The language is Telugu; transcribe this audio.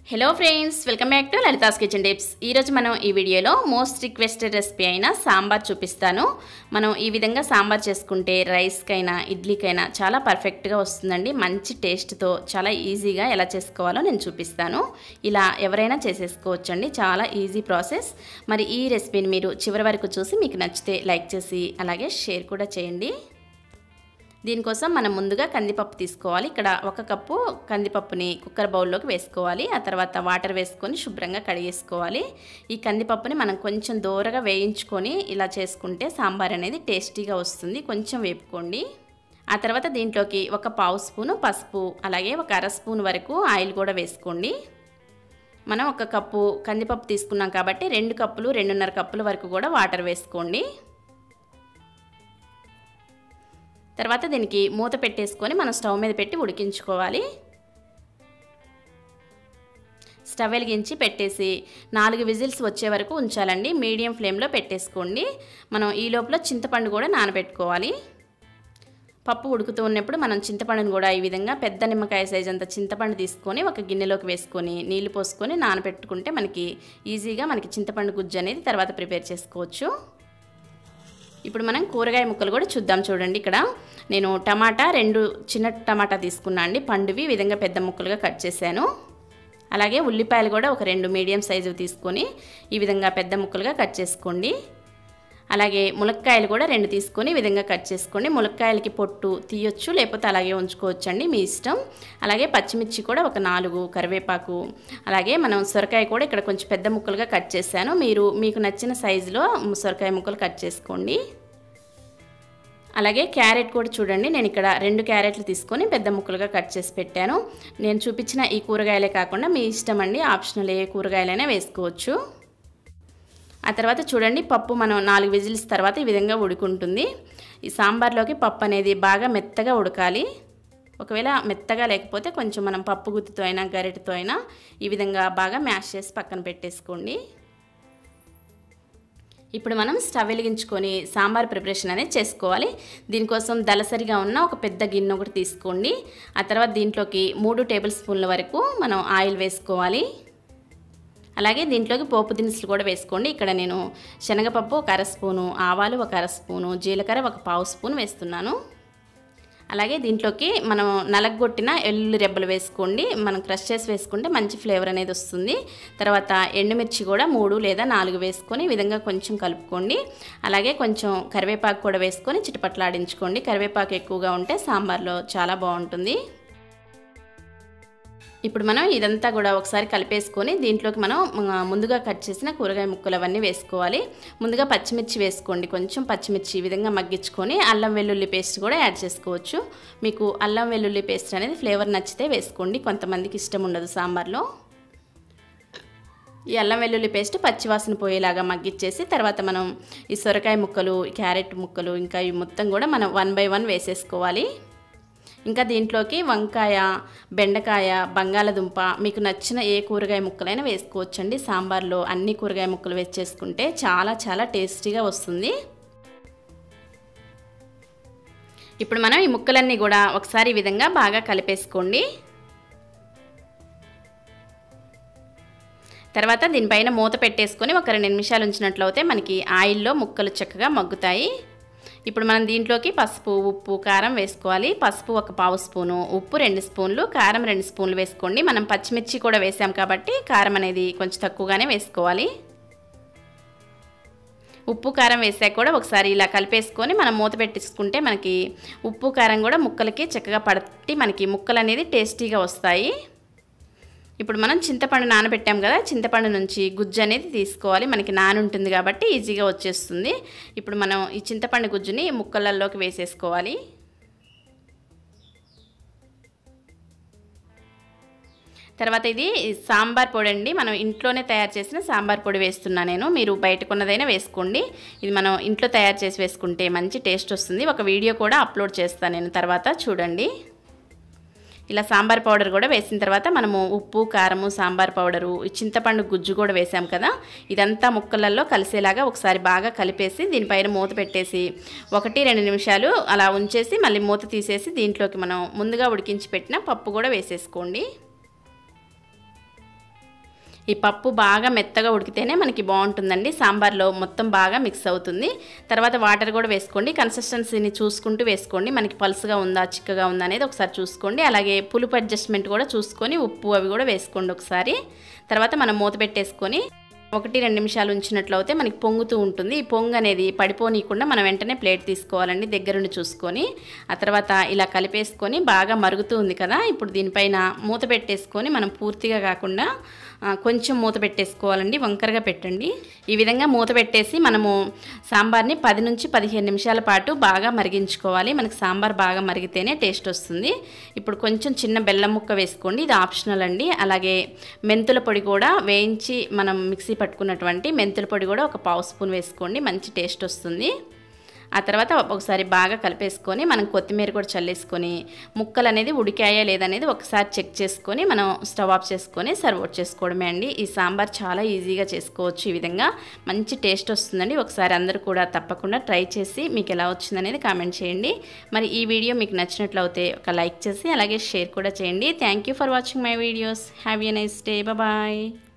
hello friends welcome back to Lalitha's kitchen tips ఈరోజు మనం ఈ వీడియోలో మోస్ట్ రిక్వెస్టెడ్ రెసిపీ అయిన సాంబార్ చూపిస్తాను మనం ఈ విధంగా సాంబార్ చేసుకుంటే రైస్కైనా ఇడ్లీకైనా చాలా పర్ఫెక్ట్గా వస్తుందండి మంచి టేస్ట్తో చాలా ఈజీగా ఎలా చేసుకోవాలో నేను చూపిస్తాను ఇలా ఎవరైనా చేసేసుకోవచ్చండి చాలా ఈజీ ప్రాసెస్ మరి ఈ రెసిపీని మీరు చివరి వరకు చూసి మీకు నచ్చితే లైక్ చేసి అలాగే షేర్ కూడా చేయండి దీనికోసం మనం ముందుగా కందిపప్పు తీసుకోవాలి ఇక్కడ ఒక కప్పు కందిపప్పుని కుక్కర్ బౌల్లోకి వేసుకోవాలి ఆ తర్వాత వాటర్ వేసుకొని శుభ్రంగా కడిగేసుకోవాలి ఈ కందిపప్పుని మనం కొంచెం దూరగా వేయించుకొని ఇలా చేసుకుంటే సాంబార్ అనేది టేస్టీగా వస్తుంది కొంచెం వేపుకోండి ఆ తర్వాత దీంట్లోకి ఒక పావు స్పూను పసుపు అలాగే ఒక అర స్పూన్ వరకు ఆయిల్ కూడా వేసుకోండి మనం ఒక కప్పు కందిపప్పు తీసుకున్నాం కాబట్టి రెండు కప్పులు రెండున్నర కప్పుల వరకు కూడా వాటర్ వేసుకోండి తర్వాత దీనికి మూత పెట్టేసుకొని మనం స్టవ్ మీద పెట్టి ఉడికించుకోవాలి స్టవ్ వెలిగించి పెట్టేసి నాలుగు విజిల్స్ వచ్చే వరకు ఉంచాలండి మీడియం ఫ్లేమ్లో పెట్టేసుకోండి మనం ఈ లోపల చింతపండు కూడా నానబెట్టుకోవాలి పప్పు ఉడుకుతూ ఉన్నప్పుడు మనం చింతపండును కూడా ఈ విధంగా పెద్ద నిమ్మకాయ సైజ్ అంత చింతపండు తీసుకొని ఒక గిన్నెలోకి వేసుకొని నీళ్లు పోసుకొని నానబెట్టుకుంటే మనకి ఈజీగా మనకి చింతపండు గుజ్జు అనేది తర్వాత ప్రిపేర్ చేసుకోవచ్చు ఇప్పుడు మనం కూరగాయ ముక్కలు కూడా చూద్దాం చూడండి ఇక్కడ నేను టమాటా రెండు చిన్న టమాటా తీసుకున్నా అండి పండువి ఈ విధంగా పెద్ద ముక్కలుగా కట్ చేశాను అలాగే ఉల్లిపాయలు కూడా ఒక రెండు మీడియం సైజు తీసుకొని ఈ విధంగా పెద్ద ముక్కలుగా కట్ చేసుకోండి అలాగే ములక్కాయలు కూడా రెండు తీసుకొని ఈ విధంగా కట్ చేసుకోండి ములక్కాయలకి పొట్టు తీయొచ్చు లేకపోతే అలాగే ఉంచుకోవచ్చు అండి మీ ఇష్టం అలాగే పచ్చిమిర్చి కూడా ఒక నాలుగు కరివేపాకు అలాగే మనం సొరకాయ కూడా ఇక్కడ కొంచెం పెద్ద ముక్కలుగా కట్ చేశాను మీరు మీకు నచ్చిన సైజులో సొరకాయ ముక్కలు కట్ చేసుకోండి అలాగే క్యారెట్ కూడా చూడండి నేను ఇక్కడ రెండు క్యారెట్లు తీసుకొని పెద్ద ముక్కలుగా కట్ చేసి పెట్టాను నేను చూపించిన ఈ కూరగాయలే కాకుండా మీ ఇష్టం అండి ఆప్షనల్ ఏ కూరగాయలైనా వేసుకోవచ్చు ఆ తర్వాత చూడండి పప్పు మనం నాలుగు విజిల్స్ తర్వాత ఈ విధంగా ఉడుకుంటుంది ఈ సాంబార్లోకి పప్పు అనేది బాగా మెత్తగా ఉడకాలి ఒకవేళ మెత్తగా లేకపోతే కొంచెం మనం పప్పు గుత్తితో అయినా గరిటతో అయినా ఈ విధంగా బాగా మ్యాష్ చేసి పక్కన పెట్టేసుకోండి ఇప్పుడు మనం స్టవ్ వెలిగించుకొని సాంబార్ ప్రిపరేషన్ అనేది చేసుకోవాలి దీనికోసం దలసరిగా ఉన్న ఒక పెద్ద గిన్నె ఒకటి తీసుకోండి ఆ తర్వాత దీంట్లోకి మూడు టేబుల్ స్పూన్ల వరకు మనం ఆయిల్ వేసుకోవాలి అలాగే దీంట్లోకి పోపు దినుసులు కూడా వేసుకోండి ఇక్కడ నేను శనగపప్పు ఒక అర స్పూను ఆవాలు ఒక అర స్పూను జీలకర్ర ఒక పావు స్పూన్ వేస్తున్నాను అలాగే దీంట్లోకి మనం నలగొట్టిన ఎల్లు రెబ్బలు వేసుకోండి మనం క్రష్ చేసి వేసుకుంటే మంచి ఫ్లేవర్ అనేది వస్తుంది తర్వాత ఎండుమిర్చి కూడా మూడు లేదా నాలుగు వేసుకొని ఈ విధంగా కొంచెం కలుపుకోండి అలాగే కొంచెం కరివేపాకు కూడా వేసుకొని చిటపట్లాడించుకోండి కరివేపాకు ఎక్కువగా ఉంటే సాంబార్లో చాలా బాగుంటుంది ఇప్పుడు మనం ఇదంతా కూడా ఒకసారి కలిపేసుకొని దీంట్లోకి మనం ముందుగా కట్ చేసిన కూరగాయ ముక్కలు అవన్నీ వేసుకోవాలి ముందుగా పచ్చిమిర్చి వేసుకోండి కొంచెం పచ్చిమిర్చి ఈ విధంగా మగ్గించుకొని అల్లం వెల్లుల్లి పేస్ట్ కూడా యాడ్ చేసుకోవచ్చు మీకు అల్లం వెల్లుల్లి పేస్ట్ అనేది ఫ్లేవర్ నచ్చితే వేసుకోండి కొంతమందికి ఇష్టం ఉండదు సాంబార్లో ఈ అల్లం వెల్లుల్లి పేస్ట్ పచ్చివాసన పోయేలాగా మగ్గిచ్చేసి తర్వాత మనం ఈ సొరకాయ ముక్కలు క్యారెట్ ముక్కలు ఇంకా ఈ మొత్తం కూడా మనం వన్ బై వన్ వేసేసుకోవాలి ఇంకా దీంట్లోకి వంకాయ బెండకాయ బంగాళదుంప మీకు నచ్చిన ఏ కూరగాయ ముక్కలైనా వేసుకోవచ్చండి సాంబార్లో అన్ని కూరగాయ ముక్కలు వేసి చేసుకుంటే చాలా చాలా టేస్టీగా వస్తుంది ఇప్పుడు మనం ఈ ముక్కలన్నీ కూడా ఒకసారి ఈ విధంగా బాగా కలిపేసుకోండి తర్వాత దీనిపైన మూత పెట్టేసుకొని ఒక రెండు నిమిషాలు ఉంచినట్లయితే మనకి ఆయిల్లో ముక్కలు చక్కగా మగ్గుతాయి ఇప్పుడు మనం దీంట్లోకి పసుపు ఉప్పు కారం వేసుకోవాలి పసుపు ఒక పావు స్పూను ఉప్పు రెండు స్పూన్లు కారం రెండు స్పూన్లు వేసుకోండి మనం పచ్చిమిర్చి కూడా వేసాం కాబట్టి కారం అనేది కొంచెం తక్కువగానే వేసుకోవాలి ఉప్పు కారం వేసాక కూడా ఒకసారి ఇలా కలిపేసుకొని మనం మూత పెట్టేసుకుంటే మనకి ఉప్పు కారం కూడా ముక్కలకి చక్కగా పట్టి మనకి ముక్కలు అనేది టేస్టీగా వస్తాయి ఇప్పుడు మనం చింతపండు నానబెట్టాం కదా చింతపండు నుంచి గుజ్జు అనేది తీసుకోవాలి మనకి నానుంటుంది కాబట్టి ఈజీగా వచ్చేస్తుంది ఇప్పుడు మనం ఈ చింతపండు గుజ్జుని ముక్కలలోకి వేసేసుకోవాలి తర్వాత ఇది సాంబార్ పొడి అండి మనం ఇంట్లోనే తయారు చేసిన సాంబార్ పొడి వేస్తున్నా నేను మీరు బయట కొన్నదైనా వేసుకోండి ఇది మనం ఇంట్లో తయారు చేసి వేసుకుంటే మంచి టేస్ట్ వస్తుంది ఒక వీడియో కూడా అప్లోడ్ చేస్తాను నేను తర్వాత చూడండి ఇలా సాంబార్ పౌడర్ కూడా వేసిన తర్వాత మనము ఉప్పు కారము సాంబార్ పౌడరు చింతపండు గుజ్జు కూడా వేసాం కదా ఇదంతా ముక్కలలో కలిసేలాగా ఒకసారి బాగా కలిపేసి దీనిపైన మూత పెట్టేసి ఒకటి రెండు నిమిషాలు అలా ఉంచేసి మళ్ళీ మూత తీసేసి దీంట్లోకి మనం ముందుగా ఉడికించి పెట్టిన పప్పు కూడా వేసేసుకోండి ఈ పప్పు బాగా మెత్తగా ఉడికితేనే మనకి బాగుంటుందండి సాంబార్లో మొత్తం బాగా మిక్స్ అవుతుంది తర్వాత వాటర్ కూడా వేసుకోండి కన్సిస్టెన్సీని చూసుకుంటూ వేసుకోండి మనకి పలుసుగా ఉందా చిక్కగా ఉందా అనేది ఒకసారి చూసుకోండి అలాగే పులుపు అడ్జస్ట్మెంట్ కూడా చూసుకొని ఉప్పు అవి కూడా వేసుకోండి ఒకసారి తర్వాత మనం మూత పెట్టేసుకొని ఒకటి రెండు నిమిషాలు ఉంచినట్లయితే మనకి పొంగుతూ ఉంటుంది ఈ పొంగు అనేది పడిపోనీయకుండా మనం వెంటనే ప్లేట్ తీసుకోవాలండి దగ్గరుండి చూసుకొని ఆ తర్వాత ఇలా కలిపేసుకొని బాగా మరుగుతూ ఉంది కదా ఇప్పుడు దీనిపైన మూత పెట్టేసుకొని మనం పూర్తిగా కాకుండా ఆ, కొంచెం మూత పెట్టేసుకోవాలండి వంకరగా పెట్టండి ఈ విధంగా మూత పెట్టేసి మనము సాంబార్ని పది నుంచి పదిహేను నిమిషాల పాటు బాగా మరిగించుకోవాలి మనకి సాంబార్ బాగా మరిగితేనే టేస్ట్ వస్తుంది ఇప్పుడు కొంచెం చిన్న బెల్లం ముక్క వేసుకోండి ఇది ఆప్షనల్ అండి అలాగే మెంతుల పొడి కూడా వేయించి మనం మిక్సీ పట్టుకున్నటువంటి మెంతుల పొడి కూడా ఒక పావు స్పూన్ వేసుకోండి మంచి టేస్ట్ వస్తుంది ఆ తర్వాత ఒకసారి బాగా కలిపేసుకొని మనం కొత్తిమీర కూడా చల్లేసుకొని ముక్కలు అనేది ఉడికాయా లేదనేది ఒకసారి చెక్ చేసుకొని మనం స్టవ్ ఆఫ్ చేసుకొని సర్వ్ అవుట్ చేసుకోవడమే అండి ఈ సాంబార్ చాలా ఈజీగా చేసుకోవచ్చు ఈ విధంగా మంచి టేస్ట్ వస్తుందండి ఒకసారి అందరూ కూడా తప్పకుండా ట్రై చేసి మీకు ఎలా వచ్చిందనేది కామెంట్ చేయండి మరి ఈ వీడియో మీకు నచ్చినట్లయితే ఒక లైక్ చేసి అలాగే షేర్ కూడా చేయండి thank you for watching my videos have a nice day bye